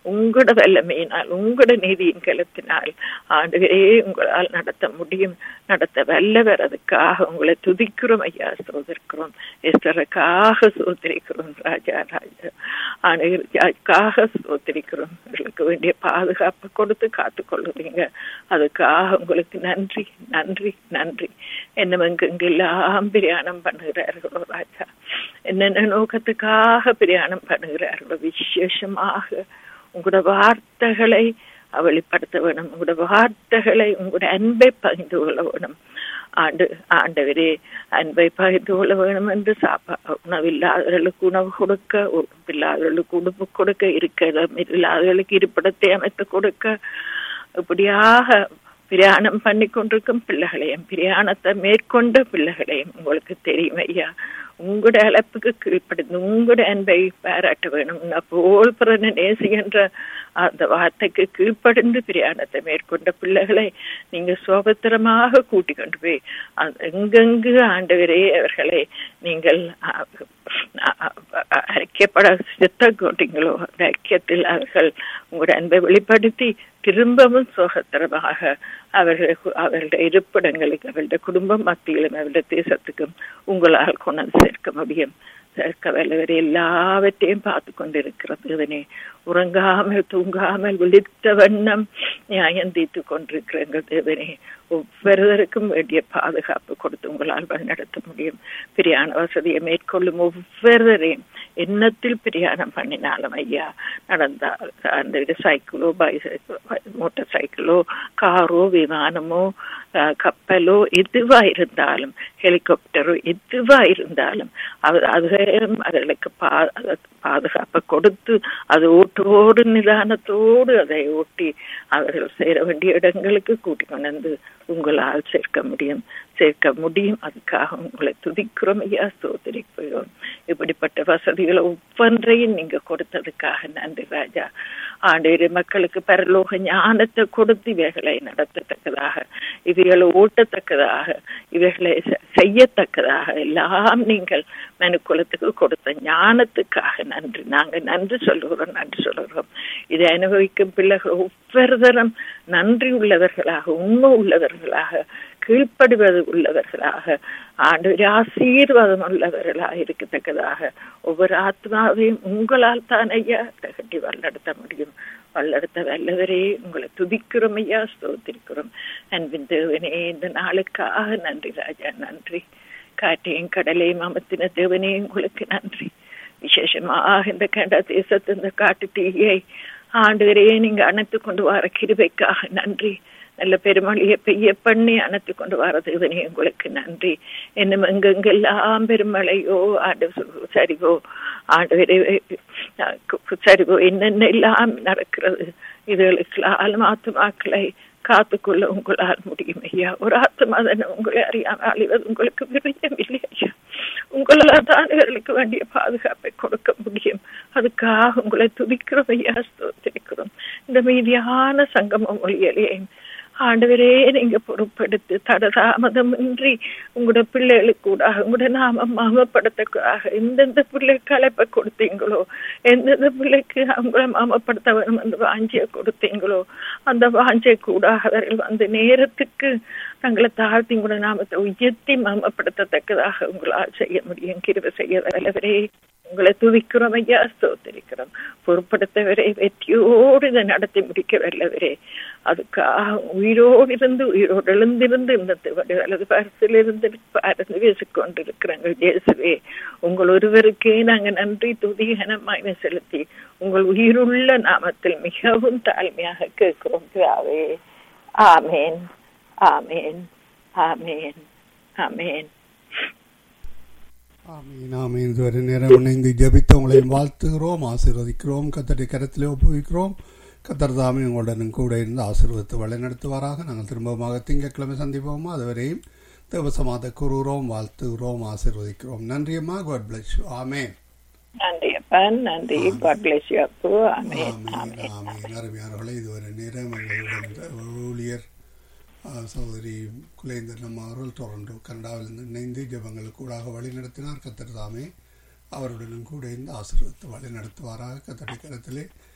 உங்களோட வல்லமையினால் உங்களோட நீதியின் கலத்தினால் ஆண்டவரே உங்களால் நடத்த முடியும் நடத்த வல்லவர் அதுக்காக உங்களை துதிக்கிறோம் ஐயா சோதரிக்கிறோம் எஸ்தருக்காக சோதரிக்கிறோம் ராஜா ராஜா ஆணையருக்காக சோதரிக்கிறோம் உங்களுக்கு வேண்டிய பாதுகாப்பை கொடுத்து காத்து கொள்ளுறீங்க அதுக்காக உங்களுக்கு நன்றி நன்றி நன்றி என்ன எங்கெங்கெல்லாம் பிரயாணம் பண்ணுகிறார்களோ ராஜா என்னென்ன நோக்கத்துக்காக பிரயாணம் பண்ணுகிறார்களோ விசேஷமாக உங்களோட வார்த்தைகளை வெளிப்படுத்த வேணும் உங்களோட வார்த்தைகளை உங்களோட அன்பை பகிர்ந்து கொள்ள வேணும் ஆண்டு ஆண்டவரே அன்பை பகிர்ந்து கொள்ள வேணும் என்று சாப்பா உணவில்லாதவர்களுக்கு உணவு கொடுக்க உடுப்பில்லாதவர்களுக்கு உடுப்பு கொடுக்க இருக்க இடம் இல்லாதவர்களுக்கு இருப்பிடத்தை அமைத்து கொடுக்க இப்படியாக பிரயாணம் பண்ணி கொண்டிருக்கும் பிள்ளைகளையும் பிரயாணத்தை மேற்கொண்ட பிள்ளைகளையும் உங்களுக்கு தெரியும் ஐயா உங்களோட அழைப்புக்கு கீழ்ப்படுந்து உங்களோட அன்பை பாராட்ட வேணும் போல் பிறன நேசிக்கின்ற அந்த வார்த்தைக்கு கீழ்ப்படிந்து பிரயாணத்தை மேற்கொண்ட பிள்ளைகளை நீங்க சுபத்திரமாக கூட்டி கொண்டு போய் எங்கெங்கு ஆண்டவரே அவர்களை நீங்கள் ஐக்கியப்பட சித்த கொண்டீங்களோ அந்த ஐக்கியத்தில் அவர்கள் உங்களோட அன்பை வெளிப்படுத்தி திரும்பவும் சுகத்திரமாக அவர்கள் அவர்களுடைய இருப்பிடங்களுக்கு அவருடைய குடும்பம் மத்தியிலும் அவருடைய தேசத்துக்கும் உங்களால் கொண்டு சேர்க்க முடியும் சேர்க்க வல்லவர் எல்லாவற்றையும் பார்த்து கொண்டிருக்கிறது இதனை உறங்காமல் தூங்காமல் விழித்த வண்ணம் நியாயம் தீர்த்து கொண்டிருக்கிற எங்கள் தேவனே ஒவ்வொருவருக்கும் வேண்டிய பாதுகாப்பு கொடுத்து உங்களால் வழிநடத்த முடியும் பிரியாண வசதியை மேற்கொள்ளும் ஒவ்வொருவரையும் எண்ணத்தில் பிரயாணம் பண்ணினாலும் ஐயா நடந்தால் அந்த சைக்கிளோ பைசைக்கிளோ மோட்டார் சைக்கிளோ காரோ விமானமோ கப்பலோ எதுவா இருந்தாலும் ஹெலிகாப்டரோ எதுவா இருந்தாலும் அதுவும் அவர்களுக்கு பாதுகாப்பை கொடுத்து அது ஓட்டோடு நிதானத்தோடு அதை ஓட்டி அவர்கள் சேர வேண்டிய இடங்களுக்கு கூட்டி கொண்டு உங்களால் சேர்க்க முடியும் சேர்க்க முடியும் அதுக்காக உங்களை துதிக்கிறோம் ஐயா சோதரிக்கிறோம் இப்படிப்பட்ட வசதிகளை ஒவ்வொன்றையும் நீங்க கொடுத்ததுக்காக நன்றி ராஜா ஆண்டு மக்களுக்கு பரலோக ஞானத்தை கொடுத்து இவைகளை நடத்தத்தக்கதாக இவைகளை ஓட்டத்தக்கதாக இவைகளை செய்யத்தக்கதாக எல்லாம் நீங்கள் மனுக்குலத்துக்கு கொடுத்த ஞானத்துக்காக நன்றி நாங்க நன்றி சொல்லுகிறோம் நன்றி சொல்லுகிறோம் இதை அனுபவிக்கும் பிள்ளைகள் ஒவ்வொருத்தரும் நன்றி உள்ளவர்களாக உண்மை உள்ளவர்களாக கீழ்ப்படுவது உள்ளவர்களாக ஆண்டு ஆசீர்வாதம் உள்ளவர்களாக இருக்கத்தக்கதாக ஒவ்வொரு ஆத்மாவையும் உங்களால் தான் ஐயா கட்டி வல்லடத்த முடியும் வல்லடத்த வல்லவரே உங்களை துதிக்கிறோம் ஐயா ஸ்தோத்திருக்கிறோம் அன்பின் தேவனே இந்த நாளுக்காக நன்றி ராஜா நன்றி காற்றையும் கடலையும் அமர்த்தின தேவனே உங்களுக்கு நன்றி விசேஷமாக இந்த கண்ட தேசத்து இந்த காட்டு தீயை ஆண்டுவரையே நீங்க அணைத்து கொண்டு வர கிருபைக்காக நன்றி நல்ல பெருமழையை பெய்ய பண்ணி அணைத்து கொண்டு வரது இதனே உங்களுக்கு நன்றி இன்னும் எங்கெங்கெல்லாம் பெருமழையோ ஆண்டு சரிவோ ஆண்டு சரிவோ என்னென்ன எல்லாம் நடக்கிறது இதுகளுக்கு ஆத்மாக்களை காத்துக்கொள்ள உங்களால் முடியும் ஐயா ஒரு ஆத்மா தானே உங்களை அறியாமல் அழிவது உங்களுக்கு விரும்பவில்லை ஐயா உங்களால் தான் இவர்களுக்கு வேண்டிய பாதுகாப்பை கொடுக்க முடியும் அதுக்காக உங்களை துதிக்கிறோம் ஐயா ஸ்தோத்திரிக்கிறோம் இந்த மீதியான சங்கம மொழியிலேயும் ஆண்டவரே நீங்க பொறுப்படுத்தி தடதாமதம் இன்றி உங்களோட பிள்ளைகளுக்கு கூட உங்களோட நாம மாமப்படுத்தக்கூடாக எந்தெந்த பிள்ளைக்கு அழைப்பை கொடுத்தீங்களோ எந்தெந்த பிள்ளைக்கு அவங்கள மாமப்படுத்த வேணும் அந்த வாஞ்சியை கொடுத்தீங்களோ அந்த வாஞ்சியை கூட அவர்கள் வந்து நேரத்துக்கு தங்களை தாழ்த்தி உங்களோட நாமத்தை உயர்த்தி மாமப்படுத்தத்தக்கதாக உங்களால் செய்ய முடியும் கிருவை செய்ய வல்லவரே உங்களை துதிக்கிறோம் ஐயா ஸ்தோத்திரிக்கிறோம் பொறுப்படுத்தவரே வெற்றியோடு இதை நடத்தி முடிக்க வல்லவரே அதுக்காக உயிரோடு இருந்து உயிரோடு எழுந்திருந்து இந்த அல்லது பரிசிலிருந்து பறந்து பேசிக்கொண்டிருக்கிறாங்க இயேசுவே உங்கள் ஒருவருக்கே நாங்க நன்றி துதி கனமாய் செலுத்தி உங்கள் உயிருள்ள நாமத்தில் மிகவும் தாழ்மையாக கேட்கிறோம் பிதாவே ஆமேன் ஆமேன் ஆமேன் ஆமேன் ஆமீன் ஆமீன் இதுவரை நேரம் இணைந்து ஜபித்து உங்களையும் வாழ்த்துகிறோம் ஆசீர்வதிக்கிறோம் கத்தடி கரத்திலே ஒப்புவிக்கிறோம் கத்தர் தாமே உங்களுடன் கூட இருந்து ஆசீர்வதித்து வழிநடத்துவாராக நாங்கள் திரும்பமாக திங்கட்கிழமை சந்திப்போமா அதுவரையும் தேவசமாத கூறுகிறோம் வாழ்த்துகிறோம் ஆசீர்வதிக்கிறோம் நன்றியம்மா காட் பிளஸ் யூ ஆமேன் நன்றி அப்பன் நன்றி காட் பிளஸ் யூ அப்பு ஆமேன் ஆமீன் ஆமீன் அருமையானவர்களே இதுவரை நேரம் எங்களுடன் ஊழியர் சகோதரி குலேந்தர் நம்ம அவர்கள் டொரண்டோ கனடாவிலிருந்து இணைந்து ஜபங்களுக்கு கூடாக வழி நடத்தினார் கத்தர் தாமே அவருடனும் கூட இருந்து ஆசீர்வதித்து வழி நடத்துவாராக கத்தடி கரத்திலே